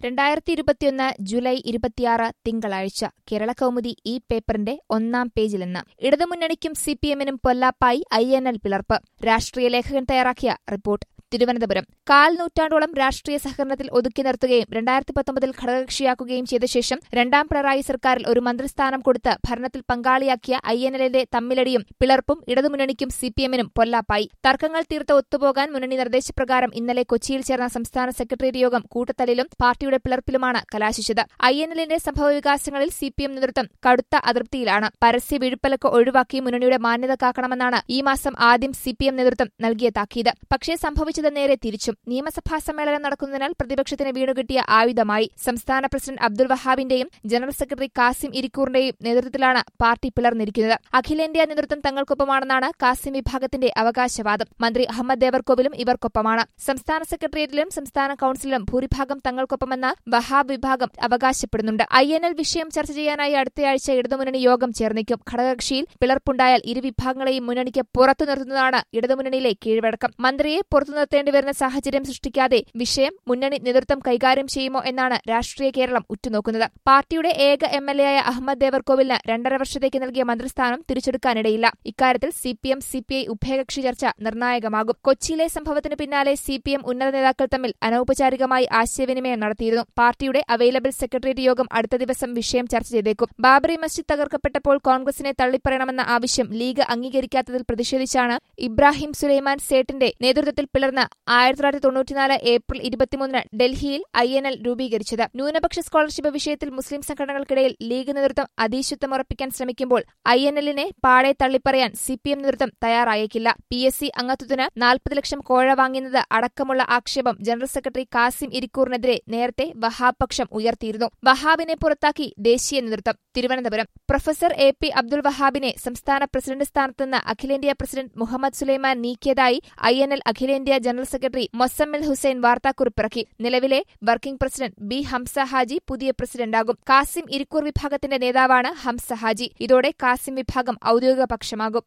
രണ്ടായിരത്തി ഇരുപത്തിയൊന്ന് ജൂലൈ ഇരുപത്തിയാറ് തിങ്കളാഴ്ച കേരള കൗമുദി ഈ പേപ്പറിന്റെ ഒന്നാം പേജിൽ നിന്ന് ഇടതുമുന്നണിക്കും സിപിഎമ്മിനും പൊല്ലാപ്പായി ഐ എൻ എൽ പിളർപ്പ് രാഷ്ട്രീയ ലേഖകൻ തയ്യാറാക്കിയ റിപ്പോർട്ട് തിരുവനന്തപുരം കാൽ നൂറ്റാണ്ടോളം രാഷ്ട്രീയ സഹകരണത്തിൽ ഒതുക്കി നിർത്തുകയും രണ്ടായിരത്തി പത്തൊമ്പതിൽ ഘടകകക്ഷിയാക്കുകയും ചെയ്ത ശേഷം രണ്ടാം പിണറായി സർക്കാരിൽ ഒരു മന്ത്രിസ്ഥാനം കൊടുത്ത് ഭരണത്തിൽ പങ്കാളിയാക്കിയ ഐ എൻ എല്ലിന്റെ തമ്മിലടിയും പിളർപ്പും ഇടതുമുന്നണിക്കും സിപിഎമ്മിനും പൊല്ലാപ്പായി തർക്കങ്ങൾ തീർത്ത് ഒത്തുപോകാൻ മുന്നണി നിർദ്ദേശപ്രകാരം ഇന്നലെ കൊച്ചിയിൽ ചേർന്ന സംസ്ഥാന സെക്രട്ടേറിയറ്റ് യോഗം കൂട്ടത്തല്ലിലും പാർട്ടിയുടെ പിളർപ്പിലുമാണ് കലാശിച്ചത് ഐ എൻ എല്ലിന്റെ സംഭവവികാസങ്ങളിൽ സിപിഎം നേതൃത്വം കടുത്ത അതൃപ്തിയിലാണ് പരസ്യ വിഴുപ്പലക്ക് ഒഴിവാക്കി മുന്നണിയുടെ മാന്യത കാക്കണമെന്നാണ് ഈ മാസം ആദ്യം സിപിഎം നേതൃത്വം നൽകിയ താക്കീത് പക്ഷേ സംഭവിച്ചത് നേരെ തിരിച്ചും നിയമസഭാ സമ്മേളനം നടക്കുന്നതിനാൽ പ്രതിപക്ഷത്തിന് വീണുകിട്ടിയ ആയുധമായി സംസ്ഥാന പ്രസിഡന്റ് അബ്ദുൾ വഹാബിന്റെയും ജനറൽ സെക്രട്ടറി കാസിം ഇരിക്കൂറിന്റെയും നേതൃത്വത്തിലാണ് പാർട്ടി പിളർന്നിരിക്കുന്നത് അഖിലേന്ത്യാ നേതൃത്വം തങ്ങൾക്കൊപ്പമാണെന്നാണ് കാസിം വിഭാഗത്തിന്റെ അവകാശവാദം മന്ത്രി അഹമ്മദ് ദേവർകോവിലും ഇവർക്കൊപ്പമാണ് സംസ്ഥാന സെക്രട്ടേറിയറ്റിലും സംസ്ഥാന കൌൺസിലിലും ഭൂരിഭാഗം തങ്ങൾക്കൊപ്പമെന്ന് വഹാബ് വിഭാഗം അവകാശപ്പെടുന്നുണ്ട് ഐ എൻ എൽ വിഷയം ചർച്ച ചെയ്യാനായി അടുത്തയാഴ്ച ഇടതുമുന്നണി യോഗം ചേർന്നിക്കും ഘടകകക്ഷിയിൽ പിളർപ്പുണ്ടായാൽ ഇരു വിഭാഗങ്ങളെയും മുന്നണിക്ക് പുറത്തു നിർത്തുന്നതാണ് ഇടതുമുന്നണിയിലെ കീഴ്വഴക്കം മന്ത്രിയെ പുറത്തു നിർത്തേണ്ടിവരുന്ന സാഹചര്യം സൃഷ്ടിക്കാതെ വിഷയം മുന്നണി നേതൃത്വം കൈകാര്യം ചെയ്യുമോ എന്നാണ് രാഷ്ട്രീയ കേരളം ഉറ്റുനോക്കുന്നത് പാർട്ടിയുടെ ഏക എം എൽ എയായ അഹമ്മദ് ദേവർകോവിലിന് രണ്ടര വർഷത്തേക്ക് നൽകിയ മന്ത്രിസ്ഥാനം തിരിച്ചെടുക്കാനിടയില്ല ഇക്കാര്യത്തിൽ സിപിഎം സിപിഐ ഉഭയകക്ഷി ചർച്ച നിർണായകമാകും കൊച്ചിയിലെ സംഭവത്തിന് പിന്നാലെ സിപിഎം ഉന്നത നേതാക്കൾ തമ്മിൽ അനൌപചാരികമായി ആശയവിനിമയം നടത്തിയിരുന്നു പാർട്ടിയുടെ അവൈലബിൾ സെക്രട്ടേറിയറ്റ് യോഗം അടുത്ത ദിവസം വിഷയം ചർച്ച ചെയ്തേക്കും ബാബറി മസ്ജിദ് തകർക്കപ്പെട്ടപ്പോൾ കോൺഗ്രസിനെ തള്ളിപ്പറയണമെന്ന ആവശ്യം ലീഗ് അംഗീകരിക്കാത്തതിൽ പ്രതിഷേധിച്ചാണ് ഇബ്രാഹിം സുലൈമാൻ സേട്ടിന്റെ നേതൃത്വത്തിൽ പിളർന്ന് ആയിരത്തി തൊള്ളായിരത്തി തൊണ്ണൂറ്റിനാല് ഏപ്രിൽ ഇരുപത്തിമൂന്നിന് ഡൽഹിയിൽ ഐ എൻ എൽ രൂപീകരിച്ചത് ന്യൂനപക്ഷ സ്കോളർഷിപ്പ് വിഷയത്തിൽ മുസ്ലിം സംഘടനകൾക്കിടയിൽ ലീഗ് നേതൃത്വം അതീശത്വം ഉറപ്പിക്കാൻ ശ്രമിക്കുമ്പോൾ ഐ എൻ എല്ലിനെ പാടെ തള്ളിപ്പറയാൻ സിപിഎം നേതൃത്വം തയ്യാറായേക്കില്ല പി എസ് സി അംഗത്വത്തിന് നാൽപ്പത് ലക്ഷം കോഴ വാങ്ങിയത് അടക്കമുള്ള ആക്ഷേപം ജനറൽ സെക്രട്ടറി കാസിം ഇരിക്കൂറിനെതിരെ നേരത്തെ വഹാബ് പക്ഷം ഉയർത്തിയിരുന്നു വഹാബിനെ പുറത്താക്കി ദേശീയ നേതൃത്വം Thiruvananthapuram professor A P Abdul വഹാബിനെ സംസ്ഥാന പ്രസിഡന്റ് സ്ഥാനത്തുനിന്ന് അഖിലേന്ത്യാ പ്രസിഡന്റ് മുഹമ്മദ് സുലൈമാൻ നീക്കിയതായി ഐ എൻ എൽ അഖിലേന്ത്യാ ജനറൽ സെക്രട്ടറി മൊസമ്മിൽ ഹുസൈൻ വാർത്താക്കുറിപ്പിറക്കി നിലവിലെ working president B Hamza Haji പുതിയ പ്രസിഡന്റാകും കാസിം ഇരിക്കൂർ വിഭാഗത്തിന്റെ നേതാവാണ് ഹംസ ഹാജി ഇതോടെ കാസിം വിഭാഗം ഔദ്യോഗിക പക്ഷമാകും